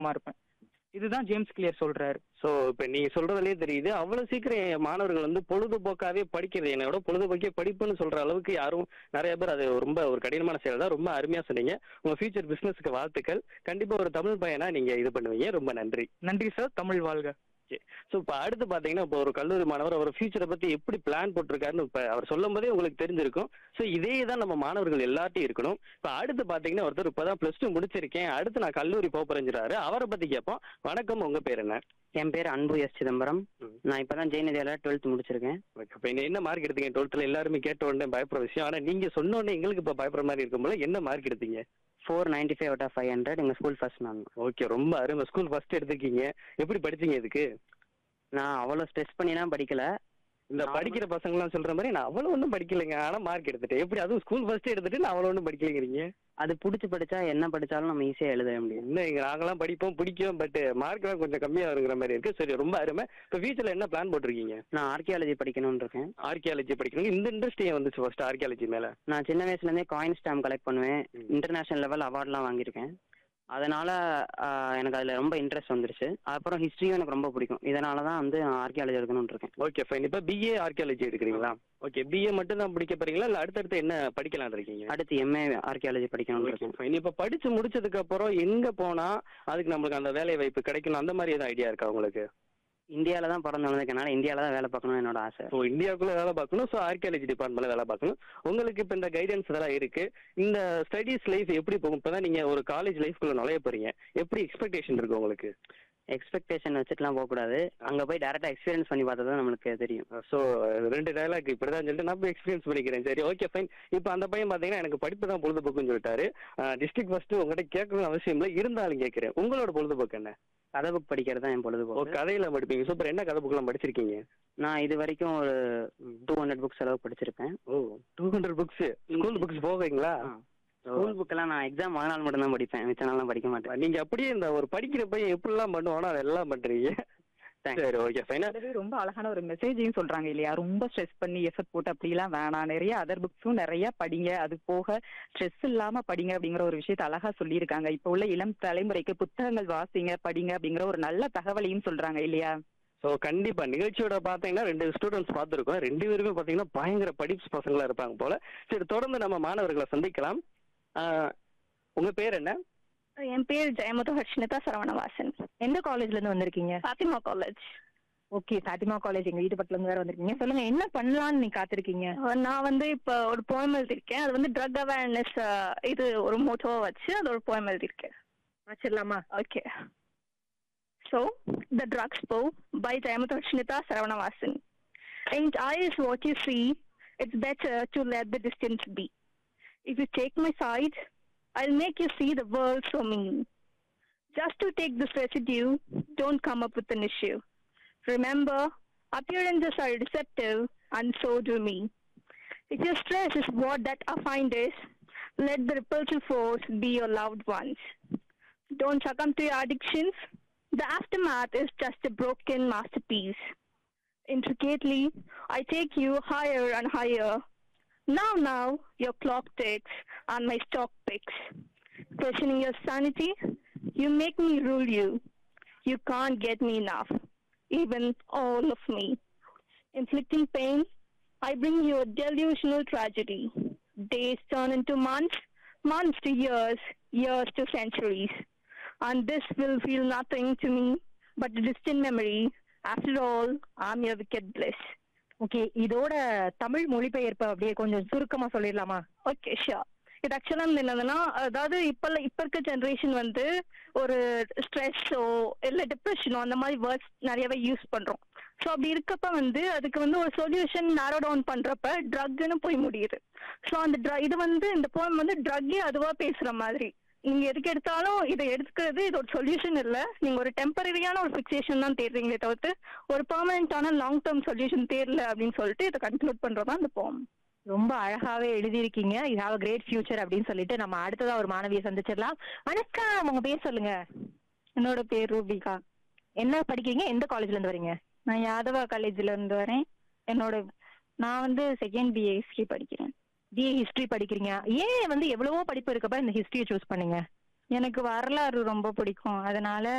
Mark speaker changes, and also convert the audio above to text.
Speaker 1: சும்மா இருப்பேன் இதுதான் ஜேம்ஸ் கிளியர் சொல்றாரு
Speaker 2: ஸோ இப்போ நீங்க சொல்றதுலயே தெரியுது அவ்வளவு சீக்கிரம் என் மாணவர்கள் வந்து பொழுதுபோக்காவே படிக்கிறது என்னோட பொழுதுபோக்கே படிப்புன்னு சொல்ற அளவுக்கு யாரும் நிறைய பேர் அது ரொம்ப ஒரு கடினமான செயல் தான் ரொம்ப அருமையா சொன்னீங்க உங்க ஃபியூச்சர் பிசினஸ்க்கு வாழ்த்துக்கள் கண்டிப்பா ஒரு தமிழ் பையனா நீங்க இது பண்ணுவீங்க ரொம்ப நன்றி
Speaker 1: நன்றி சார் தமிழ் வாழ்க
Speaker 2: ஸோ இப்போ அடுத்து பார்த்தீங்கன்னா இப்போ ஒரு கல்லூரி மாணவர் அவர் ஃபியூச்சரை பத்தி எப்படி பிளான் போட்டிருக்காருன்னு இப்போ அவர் சொல்லும் போதே உங்களுக்கு தெரிஞ்சிருக்கும் ஸோ இதே தான் நம்ம மாணவர்கள் எல்லார்ட்டையும் இருக்கணும் இப்போ அடுத்து பார்த்தீங்கன்னா ஒருத்தர் இப்போதான் ப்ளஸ் டூ முடிச்சிருக்கேன் அடுத்து நான் கல்லூரி போக போறேங்கிறாரு அவரை பத்தி கேட்போம் வணக்கம் உங்க பேர் என்ன
Speaker 3: என் பேர் அன்பு எஸ் சிதம்பரம்
Speaker 2: ம்.
Speaker 3: நான் இப்பதான் ஜெயநிதியில டுவெல்த் முடிச்சிருக்கேன்
Speaker 2: இப்போ என்ன மார்க் எடுத்தீங்க டுவெல்த்தில் எல்லாருமே கேட்ட உடனே பயப்படுற விஷயம் ஆனால் நீங்க சொன்ன உடனே எங்களுக்கு இப்போ பயப்படுற மாதிரி இருக்கும்போது என்ன மார்க் எடுத்தீங்க
Speaker 3: four ninety five out of five hundred எங்கள் ஸ்கூல் ஃபர்ஸ்ட் நான்
Speaker 2: ஓகே ரொம்ப அருமை ஸ்கூல் ஃபர்ஸ்ட் எடுத்திருக்கீங்க எப்படி படிச்சீங்க இதுக்கு
Speaker 3: நான் அவ்வளோ ஸ்ட்ரெஸ் பண்ணிலாம் படிக்கல
Speaker 2: இந்த
Speaker 3: நான்
Speaker 2: படிக்கிற பசங்களாம் சொல்ற மாதிரி நான் அவ்வளவு ஒன்றும் படிக்கலைங்க ஆனா மார்க் எடுத்துட்டேன் எப்படி அதுவும் ஸ்கூல் ஃபர்ஸ்ட் எடுத்துட்டு நான் அவ்வளவு ஒன்றும் படிக்கலைங்கிறீங்க
Speaker 3: அது பிடிச்சி படிச்சா என்ன படிச்சாலும் நம்ம ஈஸியாக எழுத முடியும்
Speaker 2: என்ன இங்க நாங்களாம் படிப்போம் பிடிக்கும் பட் மார்க் தான் கொஞ்சம் கம்மியா வருங்கிற மாதிரி இருக்கு சரி ரொம்ப அருமை இப்போ ஃபியூச்சர்ல என்ன பிளான் போட்டிருக்கீங்க
Speaker 3: நான் ஆர்கியாலஜி படிக்கணும்னு இருக்கேன்
Speaker 2: ஆர்கியாலஜி படிக்கணும் இந்த இன்ட்ரெஸ்ட் ஏன் வந்துச்சு ஃபர்ஸ்ட் ஆர்கியாலஜி மேல
Speaker 3: நான் சின்ன வயசுலேருந்தே காயின் ஸ்டாம்ப் கலெக்ட் பண்ணுவேன்
Speaker 2: ம்.
Speaker 3: இன்டர்நேஷனல் லெவல் அவார்ட்லாம் வாங்கியிருக்கேன் அதனால ஆஹ், எனக்கு அதில் ரொம்ப இன்ட்ரெஸ்ட் வந்துருச்சு அப்புறம் ஹிஸ்ட்ரியும் எனக்கு ரொம்ப பிடிக்கும் இதனால தான் வந்து நான் ஆர்கியாலஜி எடுக்கணும்னு இருக்கேன்
Speaker 2: ஓகே ஃபைன் இப்போ பிஏ ஆர்கியாலஜி எடுக்கிறீங்களா ஓகே பிஏ மட்டும் தான் படிக்க போறீங்களா இல்ல அடுத்தடுத்து என்ன படிக்கலாம்னு இருக்கீங்க
Speaker 3: அடுத்து எம்ஏ ஆர்கியாலஜி படிக்கணும்னு
Speaker 2: ஓகே
Speaker 3: இருக்கேன்
Speaker 2: ஃபைன் இப்போ படிச்சு முடிச்சதுக்கு அப்புறம் எங்க போனா அதுக்கு நம்மளுக்கு அந்த வேலை வாய்ப்பு கிடைக்கணும் அந்த மாதிரி எதுவும் ஐடியா இருக்கா உங்களுக்கு
Speaker 3: இந்தியாவில் தான் பிறந்து வளர்ந்துருக்கனால இந்தியாவில் தான் வேலை பார்க்கணும்னு என்னோட ஆசை
Speaker 2: ஸோ இந்தியாவுக்குள்ள வேலை பார்க்கணும் ஸோ ஆர்கியாலஜி டிபார்ட்மெண்ட்ல வேலை பார்க்கணும் உங்களுக்கு இப்போ இந்த கைடன்ஸ் இதெல்லாம் இருக்கு இந்த ஸ்டடீஸ் லைஃப் எப்படி போகும் இப்போதான் நீங்க ஒரு காலேஜ் லைஃப்குள்ள நுழைய போறீங்க எப்படி எக்ஸ்பெக்டேஷன் இருக்கு உங்களுக்கு
Speaker 3: எக்ஸ்பெக்டேஷன் வச்சுட்டுலாம் போகக்கூடாது அங்கே போய் டேரெக்டாக எக்ஸ்பீரியன்ஸ் பண்ணி பார்த்தா தான் நம்மளுக்கு தெரியும்
Speaker 2: ஸோ ரெண்டு டைலாக் இப்படிதான் சொல்லிட்டு நான் போய் எக்ஸ்பீரியன்ஸ் பண்ணிக்கிறேன் சரி ஓகே ஃபைன் இப்போ அந்த பையன் பார்த்தீங்கன்னா எனக்கு படிப்பு தான் பொழுதுபோக்குன்னு சொல்லிட்டாரு டிஸ்ட்ரிக்ட் ஃபர்ஸ்ட் உங்ககிட்ட கேட்கணும்னு அவசியம் இல்லை இருந்தாலும் கேட்கிறேன் உங்களோட பொழுதுபோக்கு என்ன
Speaker 3: கதை புக் படிக்கிறது தான் என்
Speaker 2: ஓ
Speaker 3: பொழுதுபோக்கு
Speaker 2: கதையில படிப்பீங்க சூப்பர் என்ன கதை புக்கெல்லாம் படிச்சிருக்கீங்க
Speaker 3: நான் இது வரைக்கும் ஒரு டூ ஹண்ட்ரட் புக்ஸ் அளவு படிச்சிருப்பேன்
Speaker 2: oh two hundred books school books போவீங்களா
Speaker 3: ஸ்கூல் புக்கெல்லாம் நான் எக்ஸாம் மறுநாள் மட்டும் தான் படிப்பேன் மிச்ச நாள்லாம் படிக்க மாட்டேன்
Speaker 2: நீங்க அப்படியே இந்த ஒரு படிக்கிற பையன் எப்படிலாம் பண்ணுவானோ அதெல்லாம் பண்றீங்க
Speaker 3: Thanks.
Speaker 2: சரி ஓகே ஃபைனா
Speaker 1: அதுவே ரொம்ப அழகான ஒரு மெசேஜையும் சொல்றாங்க இல்லையா ரொம்ப ஸ்ட்ரெஸ் பண்ணி எஃபர்ட் போட்டு அப்படிலாம் வேணாம் நிறைய அதர் புக்ஸும் நிறைய படிங்க அது போக ஸ்ட்ரெஸ் இல்லாம படிங்க அப்படிங்கிற ஒரு விஷயத்தை அழகா சொல்லியிருக்காங்க இப்போ உள்ள இளம் தலைமுறைக்கு புத்தகங்கள் வாசிங்க படிங்க அப்படிங்கிற ஒரு நல்ல தகவலையும் சொல்றாங்க இல்லையா
Speaker 2: ஸோ கண்டிப்பா நிகழ்ச்சியோட பார்த்தீங்கன்னா ரெண்டு ஸ்டூடெண்ட்ஸ் பார்த்துருக்கோம் ரெண்டு பேருமே பார்த்தீங்கன்னா பயங்கர படிப்பு பசங்களா இருப்பாங்க போல சரி தொடர்ந்து நம்ம மாணவர்களை சந்திக்கலாம் ஆஹ், உங்க பேர் என்ன
Speaker 4: என் பேர் ஜெயமது ஹர்ஷினிதா சரவணவாசன்
Speaker 5: எந்த காலேஜ்ல இருந்து வந்திருக்கீங்க
Speaker 4: Fathima college
Speaker 5: okay Fathima college எங்க வீட்டு பக்கத்துல இருந்து வேற வந்திருக்கீங்க சொல்லுங்க என்ன பண்ணலாம்னு நீ காத்திருக்கீங்க
Speaker 4: நான் வந்து இப்போ ஒரு போயம் எழுதியிருக்கேன் அது வந்து ட்ரக் அவேர்னஸ் இது ஒரு மோட்டோவா வச்சு அது ஒரு போயம் எழுதியிருக்கேன்
Speaker 5: வச்சிடலாமா
Speaker 4: ஓகே ஸோ த ட்ரக்ஸ் போ by Jayamathu Harshinitha Saravanavasan In eyes what you see, it's better to let the distance be. If you take my side, I'll make you see the world so mean. Just to take this residue, don't come up with an issue. Remember, appearances are deceptive, and so do me. If your stress is what that I find is, let the repulsive force be your loved ones. Don't succumb to your addictions. The aftermath is just a broken masterpiece. Intricately, I take you higher and higher. Now, now, your clock ticks and my stock picks. Questioning your sanity, you make me rule you. You can't get me enough, even all of me. Inflicting pain, I bring you a delusional tragedy. Days turn into months, months to years, years to centuries. And this will feel nothing to me but a distant memory. After all, I'm your wicked bliss.
Speaker 5: Okay இதோட தமிழ் மொழிபெயர்ப்பு அப்படியே கொஞ்சம் சுருக்கமா சொல்லிடலாமா
Speaker 4: okay sure இது ஆக்சுவலா வந்து என்னதுன்னா அதாவது இப்ப இப்ப இருக்க ஜென்ரேஷன் வந்து ஒரு ஸ்ட்ரெஸ்ஸோ இல்ல டிப்ரெஷனோ அந்த மாதிரி வேர்ட்ஸ் நிறையவே யூஸ் பண்றோம் ஸோ அப்படி இருக்கப்ப வந்து அதுக்கு வந்து ஒரு சொல்யூஷன் நேரோ டவுன் பண்றப்ப ட்ரக்னு போய் முடியுது ஸோ அந்த ட்ர இது வந்து இந்த போயம் வந்து ட்ரக்கே அதுவா பேசுற மாதிரி நீங்க எதுக்கு எடுத்தாலும் இதை எடுக்கிறது இது ஒரு சொல்யூஷன் இல்ல நீங்க ஒரு டெம்பரரியான ஒரு ஃபிக்சேஷன் தான் தேடுறீங்களே தவிர்த்து ஒரு பெர்மனண்டான லாங் டேர்ம் சொல்யூஷன் தேடல அப்படின்னு சொல்லிட்டு இதை கன்க்ளூட் பண்றதா இந்த போம்
Speaker 5: ரொம்ப அழகாவே எழுதியிருக்கீங்க you have a great future அப்படின்னு சொல்லிட்டு நம்ம அடுத்ததா ஒரு மாணவியை சந்திச்சிடலாம் வணக்கம் உங்க பேர் சொல்லுங்க
Speaker 4: என்னோட பேர் ரூபிகா
Speaker 5: என்ன படிக்கிறீங்க எந்த காலேஜ்ல இருந்து வரீங்க
Speaker 4: நான் யாதவா காலேஜ்ல இருந்து வரேன் என்னோட நான் வந்து செகண்ட் பிஏ ஹிஸ்டரி படிக்கிறேன்
Speaker 5: பிஏ ஹிஸ்டரி படிக்கிறீங்க ஏன் வந்து எவ்வளவோ படிப்பு இருக்கப்ப இந்த ஹிஸ்டரியை சூஸ் பண்ணீங்க
Speaker 4: எனக்கு வரலாறு ரொம்ப பிடிக்கும் அதனால